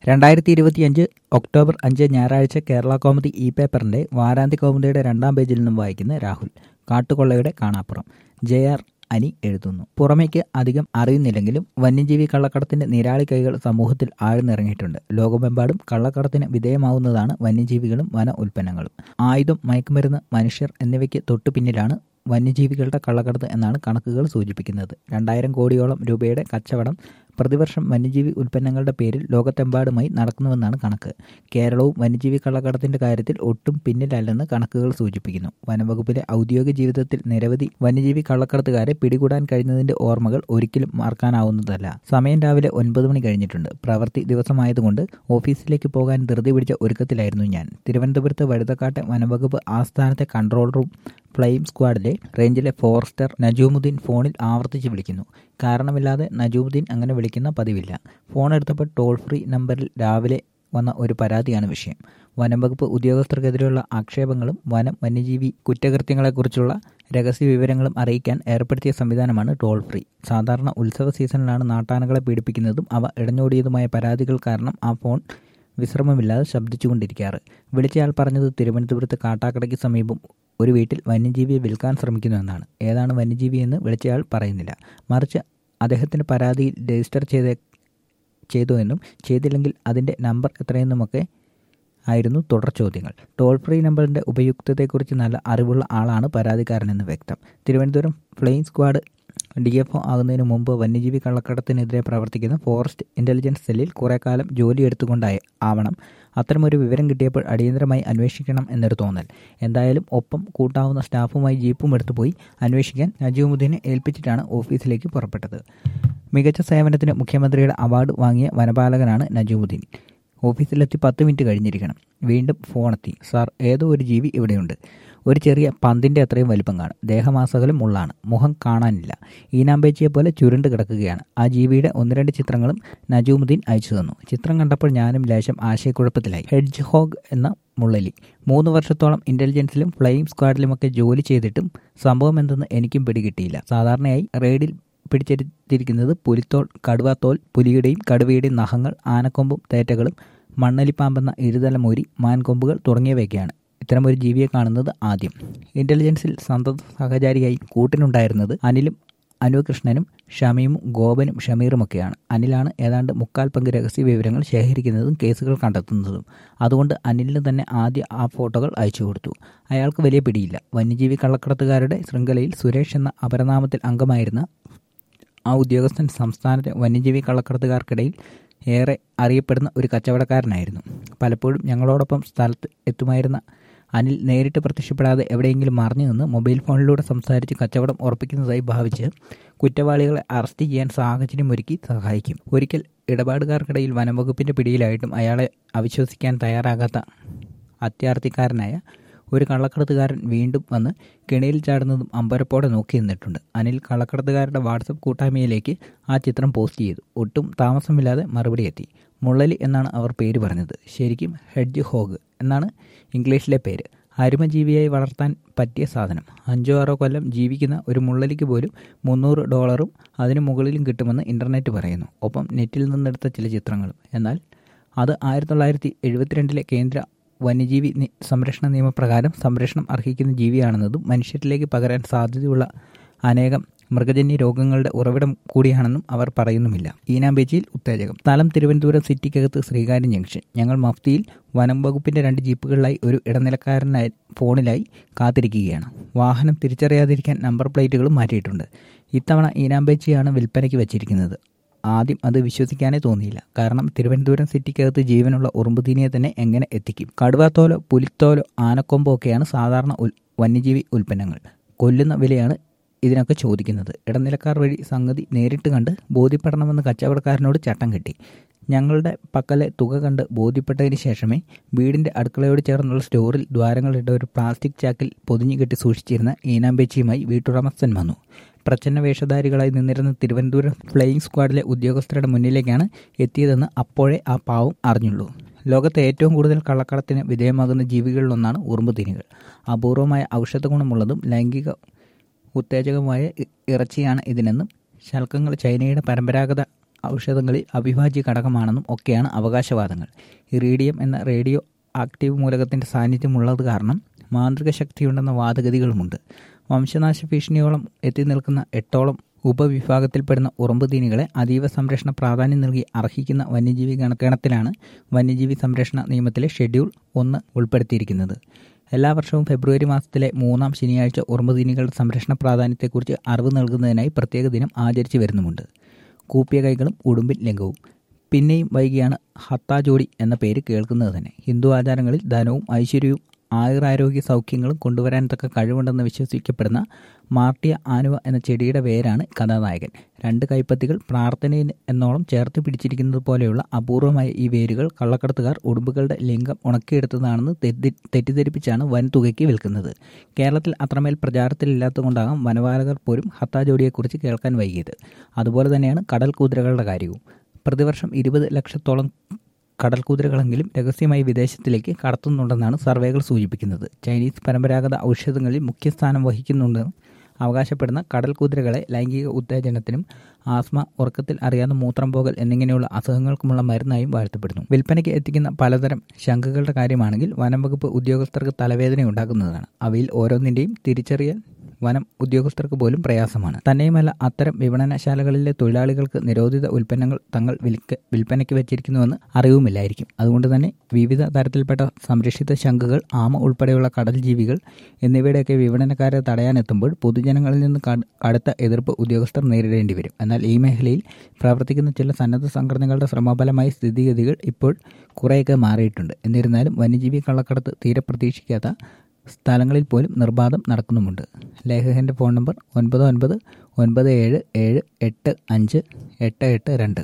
രണ്ടായിരത്തി ഇരുപത്തിയഞ്ച് ഒക്ടോബർ അഞ്ച് ഞായറാഴ്ച കേരള കോമഡി ഇ പേപ്പറിന്റെ വാരാന്ത്യ കോമഡിയുടെ രണ്ടാം പേജിൽ നിന്നും വായിക്കുന്ന രാഹുൽ കാട്ടുകൊള്ളയുടെ കാണാപ്പുറം ജെ ആർ അനി എഴുതുന്നു പുറമേക്ക് അധികം അറിയുന്നില്ലെങ്കിലും വന്യജീവി കള്ളക്കടത്തിന്റെ നീരാളി കൈകൾ സമൂഹത്തിൽ ആഴ്ന്നിറങ്ങിയിട്ടുണ്ട് ലോകമെമ്പാടും കള്ളക്കടത്തിന് വിധേയമാവുന്നതാണ് വന്യജീവികളും വന ഉൽപ്പന്നങ്ങളും ആയുധം മയക്കുമരുന്ന് മനുഷ്യർ എന്നിവയ്ക്ക് തൊട്ടു പിന്നിലാണ് വന്യജീവികളുടെ കള്ളക്കടത്ത് എന്നാണ് കണക്കുകൾ സൂചിപ്പിക്കുന്നത് രണ്ടായിരം കോടിയോളം രൂപയുടെ കച്ചവടം പ്രതിവർഷം വന്യജീവി ഉൽപ്പന്നങ്ങളുടെ പേരിൽ ലോകത്തെമ്പാടുമായി നടക്കുന്നുവെന്നാണ് കണക്ക് കേരളവും വന്യജീവി കള്ളക്കടത്തിന്റെ കാര്യത്തിൽ ഒട്ടും പിന്നിലല്ലെന്ന് കണക്കുകൾ സൂചിപ്പിക്കുന്നു വനംവകുപ്പിലെ ഔദ്യോഗിക ജീവിതത്തിൽ നിരവധി വന്യജീവി കള്ളക്കടത്തുകാരെ പിടികൂടാൻ കഴിഞ്ഞതിന്റെ ഓർമ്മകൾ ഒരിക്കലും മറക്കാനാവുന്നതല്ല സമയം രാവിലെ ഒൻപത് മണി കഴിഞ്ഞിട്ടുണ്ട് പ്രവൃത്തി ദിവസമായതുകൊണ്ട് ഓഫീസിലേക്ക് പോകാൻ ധൃതി പിടിച്ച ഒരുക്കത്തിലായിരുന്നു ഞാൻ തിരുവനന്തപുരത്ത് വഴുതക്കാട്ടെ വനംവകുപ്പ് ആസ്ഥാനത്തെ കൺട്രോൾ റൂം ഫ്ലെയിം സ്ക്വാഡിലെ റേഞ്ചിലെ ഫോറസ്റ്റർ നജൂമുദ്ദീൻ ഫോണിൽ ആവർത്തിച്ച് വിളിക്കുന്നു കാരണമില്ലാതെ നജൂമുദ്ദീൻ അങ്ങനെ വിളിക്കുന്ന പതിവില്ല ഫോൺ എടുത്തപ്പോൾ ടോൾ ഫ്രീ നമ്പറിൽ രാവിലെ വന്ന ഒരു പരാതിയാണ് വിഷയം വനം വകുപ്പ് ഉദ്യോഗസ്ഥർക്കെതിരെയുള്ള ആക്ഷേപങ്ങളും വനം വന്യജീവി കുറ്റകൃത്യങ്ങളെക്കുറിച്ചുള്ള രഹസ്യ വിവരങ്ങളും അറിയിക്കാൻ ഏർപ്പെടുത്തിയ സംവിധാനമാണ് ടോൾ ഫ്രീ സാധാരണ ഉത്സവ സീസണിലാണ് നാട്ടാനകളെ പീഡിപ്പിക്കുന്നതും അവ ഇടഞ്ഞോടിയതുമായ പരാതികൾ കാരണം ആ ഫോൺ വിശ്രമമില്ലാതെ ശബ്ദിച്ചുകൊണ്ടിരിക്കാറ് വിളിച്ചയാൾ പറഞ്ഞത് തിരുവനന്തപുരത്ത് കാട്ടാക്കടയ്ക്ക് സമീപം ഒരു വീട്ടിൽ വന്യജീവിയെ വിൽക്കാൻ ശ്രമിക്കുന്നുവെന്നാണ് ഏതാണ് വന്യജീവി എന്ന് വിളിച്ചയാൾ പറയുന്നില്ല മറിച്ച് അദ്ദേഹത്തിൻ്റെ പരാതിയിൽ രജിസ്റ്റർ ചെയ്ത ചെയ്തു എന്നും ചെയ്തില്ലെങ്കിൽ അതിൻ്റെ നമ്പർ എത്രയെന്നുമൊക്കെ ആയിരുന്നു തുടർ ചോദ്യങ്ങൾ ടോൾ ഫ്രീ നമ്പറിൻ്റെ ഉപയുക്തതയെക്കുറിച്ച് നല്ല അറിവുള്ള ആളാണ് പരാതിക്കാരനെന്ന് വ്യക്തം Thiruvananthapuram flame squad D F O ആകുന്നതിന് മുമ്പ് വന്യജീവി കള്ളക്കടത്തിനെതിരെ പ്രവർത്തിക്കുന്ന ഫോറസ്റ്റ് ഇൻ്റലിജൻസ് സെല്ലിൽ കുറേ കാലം ജോലി എടുത്തുകൊണ്ടായി ആവണം അത്തരമൊരു വിവരം കിട്ടിയപ്പോൾ അടിയന്തരമായി അന്വേഷിക്കണം എന്നൊരു തോന്നൽ എന്തായാലും ഒപ്പം കൂട്ടാവുന്ന സ്റ്റാഫുമായി ജീപ്പും എടുത്തുപോയി അന്വേഷിക്കാൻ നജീമുദ്ദീനെ ഏൽപ്പിച്ചിട്ടാണ് ഓഫീസിലേക്ക് പുറപ്പെട്ടത് മികച്ച സേവനത്തിന് മുഖ്യമന്ത്രിയുടെ അവാർഡ് വാങ്ങിയ വനപാലകനാണ് നജീമുദ്ദീൻ ഓഫീസിലെത്തി പത്ത് മിനിറ്റ് കഴിഞ്ഞിരിക്കണം വീണ്ടും ഫോണെത്തി സാർ ഏതോ ഒരു ജീവി ഇവിടെയുണ്ട് ഒരു ചെറിയ പന്തിൻ്റെ അത്രയും വലിപ്പം കാണും ദേഹമാസകലം ഉള്ളാണ് മുഖം കാണാനില്ല ഈനാമ്പേച്ചിയെ പോലെ ചുരുണ്ട് കിടക്കുകയാണ് ആ ജീവിയുടെ ഒന്ന് രണ്ട് ചിത്രങ്ങളും നജൂമുദ്ദീൻ അയച്ചു തന്നു ചിത്രം കണ്ടപ്പോൾ ഞാനും ലേശം ആശയക്കുഴപ്പത്തിലായി ഹെഡ്ജ് ഹോഗ് എന്ന മുള്ളലി മൂന്ന് വർഷത്തോളം ഇൻ്റലിജൻസിലും ഫ്ലൈയിങ് സ്ക്വാഡിലുമൊക്കെ ജോലി ചെയ്തിട്ടും സംഭവം എന്തെന്ന് എനിക്കും പിടികിട്ടിയില്ല സാധാരണയായി റെയ്ഡിൽ പിടിച്ചെടുത്തിരിക്കുന്നത് പുലിത്തോൾ കടുവാത്തോൽ പുലിയുടെയും കടുവയുടെയും നഖങ്ങൾ ആനക്കൊമ്പും തേറ്റകളും മണ്ണലിപ്പാമ്പെന്ന ഇരുതലമൂരി മാൻകൊമ്പുകൾ തുടങ്ങിയവയൊക്കെയാണ് ഇത്തരമൊരു ജീവിയെ കാണുന്നത് ആദ്യം ഇൻ്റലിജൻസിൽ സന്തത സഹചാരിയായി കൂട്ടിനുണ്ടായിരുന്നത് അനിലും അനുകൃഷ്ണനും ഷമിയും ഗോപനും ഷമീറുമൊക്കെയാണ് അനിലാണ് ഏതാണ്ട് മുക്കാൽ പങ്ക് രഹസ്യ വിവരങ്ങൾ ശേഖരിക്കുന്നതും കേസുകൾ കണ്ടെത്തുന്നതും അതുകൊണ്ട് അനിലിന് തന്നെ ആദ്യ ആ ഫോട്ടോകൾ അയച്ചു കൊടുത്തു അയാൾക്ക് വലിയ പിടിയില്ല വന്യജീവി കള്ളക്കടത്തുകാരുടെ ശൃംഖലയിൽ സുരേഷ് എന്ന അപരനാമത്തിൽ അംഗമായിരുന്ന ആ ഉദ്യോഗസ്ഥൻ സംസ്ഥാനത്തെ വന്യജീവി കള്ളക്കടത്തുകാർക്കിടയിൽ ഏറെ അറിയപ്പെടുന്ന ഒരു കച്ചവടക്കാരനായിരുന്നു പലപ്പോഴും ഞങ്ങളോടൊപ്പം സ്ഥലത്ത് എത്തുമായിരുന്ന അനിൽ നേരിട്ട് പ്രത്യക്ഷപ്പെടാതെ എവിടെയെങ്കിലും മറിഞ്ഞു നിന്ന് മൊബൈൽ ഫോണിലൂടെ സംസാരിച്ച് കച്ചവടം ഉറപ്പിക്കുന്നതായി ഭാവിച്ച് കുറ്റവാളികളെ അറസ്റ്റ് ചെയ്യാൻ സാഹചര്യമൊരുക്കി സഹായിക്കും ഒരിക്കൽ ഇടപാടുകാർക്കിടയിൽ വനംവകുപ്പിൻ്റെ പിടിയിലായിട്ടും അയാളെ അവിശ്വസിക്കാൻ തയ്യാറാകാത്ത അത്യാർത്ഥിക്കാരനായ ഒരു കള്ളക്കടത്തുകാരൻ വീണ്ടും വന്ന് കിണിയിൽ ചാടുന്നതും അമ്പരപ്പോടെ നോക്കി നിന്നിട്ടുണ്ട് അനിൽ കള്ളക്കടത്തുകാരുടെ വാട്സപ്പ് കൂട്ടായ്മയിലേക്ക് ആ ചിത്രം പോസ്റ്റ് ചെയ്തു ഒട്ടും താമസമില്ലാതെ മറുപടി എത്തി മുള്ളലി എന്നാണ് അവർ പേര് പറഞ്ഞത് ശരിക്കും ഹെഡ്ജ് ഹോഗ് എന്നാണ് ഇംഗ്ലീഷിലെ പേര് അരുമജീവിയായി വളർത്താൻ പറ്റിയ സാധനം അഞ്ചോ ആറോ കൊല്ലം ജീവിക്കുന്ന ഒരു മുള്ളലിക്ക് പോലും മുന്നൂറ് ഡോളറും അതിനു മുകളിലും കിട്ടുമെന്ന് ഇൻ്റർനെറ്റ് പറയുന്നു ഒപ്പം നെറ്റിൽ നിന്നെടുത്ത ചില ചിത്രങ്ങളും എന്നാൽ അത് ആയിരത്തി തൊള്ളായിരത്തി എഴുപത്തിരണ്ടിലെ കേന്ദ്ര വന്യജീവി സംരക്ഷണ നിയമപ്രകാരം സംരക്ഷണം അർഹിക്കുന്ന ജീവിയാണെന്നതും മനുഷ്യരിലേക്ക് പകരാൻ സാധ്യതയുള്ള അനേകം മൃഗജന്യ രോഗങ്ങളുടെ ഉറവിടം കൂടിയാണെന്നും അവർ പറയുന്നുമില്ല ഈനാമ്പേച്ചിയിൽ ഉത്തേജകം സ്ഥലം തിരുവനന്തപുരം സിറ്റിക്കകത്ത് ശ്രീകാര്യം ജംഗ്ഷൻ ഞങ്ങൾ മഫ്തിയിൽ വനം വകുപ്പിന്റെ രണ്ട് ജീപ്പുകളിലായി ഒരു ഇടനിലക്കാരനായി ഫോണിലായി കാത്തിരിക്കുകയാണ് വാഹനം തിരിച്ചറിയാതിരിക്കാൻ നമ്പർ പ്ലേറ്റുകളും മാറ്റിയിട്ടുണ്ട് ഇത്തവണ ഈനാമ്പേച്ചിയാണ് വിൽപ്പനയ്ക്ക് വെച്ചിരിക്കുന്നത് ആദ്യം അത് വിശ്വസിക്കാനേ തോന്നിയില്ല കാരണം തിരുവനന്തപുരം സിറ്റിക്കകത്ത് ജീവനുള്ള ഉറുമ്പുതീനിയെ തന്നെ എങ്ങനെ എത്തിക്കും കടുവാത്തോലോ പുലിത്തോലോ ആനക്കൊമ്പോ ഒക്കെയാണ് സാധാരണ വന്യജീവി ഉൽപ്പന്നങ്ങൾ കൊല്ലുന്ന വിലയാണ് ഇതിനൊക്കെ ചോദിക്കുന്നത് ഇടനിലക്കാർ വഴി സംഗതി നേരിട്ട് കണ്ട് ബോധ്യപ്പെടണമെന്ന് കച്ചവടക്കാരനോട് ചട്ടം കെട്ടി ഞങ്ങളുടെ പക്കലെ തുക കണ്ട് ബോധ്യപ്പെട്ടതിന് ശേഷമേ വീടിൻ്റെ അടുക്കളയോട് ചേർന്നുള്ള സ്റ്റോറിൽ ദ്വാരങ്ങളിട്ട ഒരു പ്ലാസ്റ്റിക് ചാക്കിൽ പൊതിഞ്ഞു കെട്ടി സൂക്ഷിച്ചിരുന്ന ഈനാമ്പേച്ചിയുമായി വീട്ടുടമസ്ഥൻ വന്നു പ്രച്ഛന്ന വേഷധാരികളായി നിന്നിരുന്ന തിരുവനന്തപുരം ഫ്ലൈയിങ് സ്ക്വാഡിലെ ഉദ്യോഗസ്ഥരുടെ മുന്നിലേക്കാണ് എത്തിയതെന്ന് അപ്പോഴേ ആ പാവം അറിഞ്ഞുള്ളൂ ലോകത്തെ ഏറ്റവും കൂടുതൽ കള്ളക്കടത്തിന് വിധേയമാകുന്ന ജീവികളിലൊന്നാണ് ഉറുമ്പുതീനികൾ അപൂർവമായ ഔഷധ ഗുണമുള്ളതും ലൈംഗിക ഉത്തേജകമായ ഇറച്ചിയാണ് ഇതിനെന്നും ശൽക്കങ്ങൾ ചൈനയുടെ പരമ്പരാഗത ഔഷധങ്ങളിൽ അവിഭാജ്യ ഘടകമാണെന്നും ഒക്കെയാണ് അവകാശവാദങ്ങൾ ഇറീഡിയം എന്ന റേഡിയോ ആക്റ്റീവ് മൂലകത്തിൻ്റെ സാന്നിധ്യമുള്ളത് കാരണം മാന്ത്രിക ശക്തിയുണ്ടെന്ന വാദഗതികളുമുണ്ട് വംശനാശ ഭീഷണിയോളം എത്തി നിൽക്കുന്ന എട്ടോളം ഉപവിഭാഗത്തിൽപ്പെടുന്ന ഉറുമ്പുതീനികളെ അതീവ സംരക്ഷണ പ്രാധാന്യം നൽകി അർഹിക്കുന്ന വന്യജീവി ഗണത്തിലാണ് വന്യജീവി സംരക്ഷണ നിയമത്തിലെ ഷെഡ്യൂൾ ഒന്ന് ഉൾപ്പെടുത്തിയിരിക്കുന്നത് എല്ലാ വർഷവും ഫെബ്രുവരി മാസത്തിലെ മൂന്നാം ശനിയാഴ്ച ഉറുമ്പുതീനികളുടെ സംരക്ഷണ പ്രാധാന്യത്തെക്കുറിച്ച് അറിവ് നൽകുന്നതിനായി പ്രത്യേക ദിനം ആചരിച്ചു വരുന്നുമുണ്ട് കൂപ്പിയ കൈകളും ഉടുമ്പിൻ ലിംഗവും പിന്നെയും വൈകിയാണ് ഹത്താജോടി എന്ന പേര് കേൾക്കുന്നത് തന്നെ ഹിന്ദു ആചാരങ്ങളിൽ ധനവും ഐശ്വര്യവും ആയുരാരോഗ്യ സൗഖ്യങ്ങളും കൊണ്ടുവരാൻ തക്ക കഴിവുണ്ടെന്ന് വിശ്വസിക്കപ്പെടുന്ന മാർട്ടിയ ആനുവ എന്ന ചെടിയുടെ വേരാണ് കഥാനായകൻ രണ്ട് കൈപ്പത്തികൾ പ്രാർത്ഥനയിൽ എന്നോളം ചേർത്ത് പിടിച്ചിരിക്കുന്നത് പോലെയുള്ള അപൂർവമായ ഈ വേരുകൾ കള്ളക്കടത്തുകാർ ഉടുമ്പുകളുടെ ലിംഗം ഉണക്കിയെടുത്തതാണെന്ന് തെറ്റി തെറ്റിദ്ധരിപ്പിച്ചാണ് വൻതുകയ്ക്ക് വിൽക്കുന്നത് കേരളത്തിൽ അത്രമേൽ പ്രചാരത്തിലില്ലാത്തതുകൊണ്ടാകാം വനപാലകർ പോലും ഹത്താജോഡിയെക്കുറിച്ച് കേൾക്കാൻ വൈകിയത് അതുപോലെ തന്നെയാണ് കടൽ കുതിരകളുടെ കാര്യവും പ്രതിവർഷം ഇരുപത് ലക്ഷത്തോളം കടൽ കുതിരകളെങ്കിലും രഹസ്യമായി വിദേശത്തിലേക്ക് കടത്തുന്നുണ്ടെന്നാണ് സർവേകൾ സൂചിപ്പിക്കുന്നത് ചൈനീസ് പരമ്പരാഗത ഔഷധങ്ങളിൽ മുഖ്യസ്ഥാനം വഹിക്കുന്നുണ്ടെന്ന് അവകാശപ്പെടുന്ന കടൽ കുതിരകളെ ലൈംഗിക ഉത്തേജനത്തിനും ആസ്മ ഉറക്കത്തിൽ അറിയാതെ മൂത്രം പോകൽ എന്നിങ്ങനെയുള്ള അസുഖങ്ങൾക്കുമുള്ള മരുന്നായും വാഴ്ത്തപ്പെടുന്നു വിൽപ്പനയ്ക്ക് എത്തിക്കുന്ന പലതരം ശംഖുകളുടെ കാര്യമാണെങ്കിൽ വനം വകുപ്പ് ഉദ്യോഗസ്ഥർക്ക് തലവേദന ഉണ്ടാക്കുന്നതാണ് അവയിൽ ഓരോന്നിൻ്റെയും തിരിച്ചറിയൽ വനം ഉദ്യോഗസ്ഥർക്ക് പോലും പ്രയാസമാണ് തന്നെയുമല്ല അത്തരം വിപണനശാലകളിലെ തൊഴിലാളികൾക്ക് നിരോധിത ഉൽപ്പന്നങ്ങൾ തങ്ങൾ വിൽക്ക വിൽപ്പനയ്ക്ക് വെച്ചിരിക്കുന്നുവെന്ന് അറിവുമില്ലായിരിക്കും അതുകൊണ്ട് തന്നെ വിവിധ തരത്തിൽപ്പെട്ട സംരക്ഷിത ശംഖുകൾ ആമ ഉൾപ്പെടെയുള്ള കടൽ ജീവികൾ എന്നിവയുടെയൊക്കെ വിപണനക്കാരെ തടയാനെത്തുമ്പോൾ പൊതുജനങ്ങളിൽ നിന്ന് കടുത്ത എതിർപ്പ് ഉദ്യോഗസ്ഥർ നേരിടേണ്ടി വരും എന്നാൽ ഈ മേഖലയിൽ പ്രവർത്തിക്കുന്ന ചില സന്നദ്ധ സംഘടനകളുടെ ശ്രമഫലമായി സ്ഥിതിഗതികൾ ഇപ്പോൾ കുറേയൊക്കെ മാറിയിട്ടുണ്ട് എന്നിരുന്നാലും വന്യജീവി കള്ളക്കടത്ത് തീരെ പ്രതീക്ഷിക്കാത്ത സ്ഥലങ്ങളിൽ പോലും നിർബാധം നടക്കുന്നുമുണ്ട് ലേഖകൻ്റെ ഫോൺ നമ്പർ ഒൻപത് ഒൻപത് ഒൻപത് ഏഴ് ഏഴ് എട്ട് അഞ്ച് എട്ട് എട്ട് രണ്ട്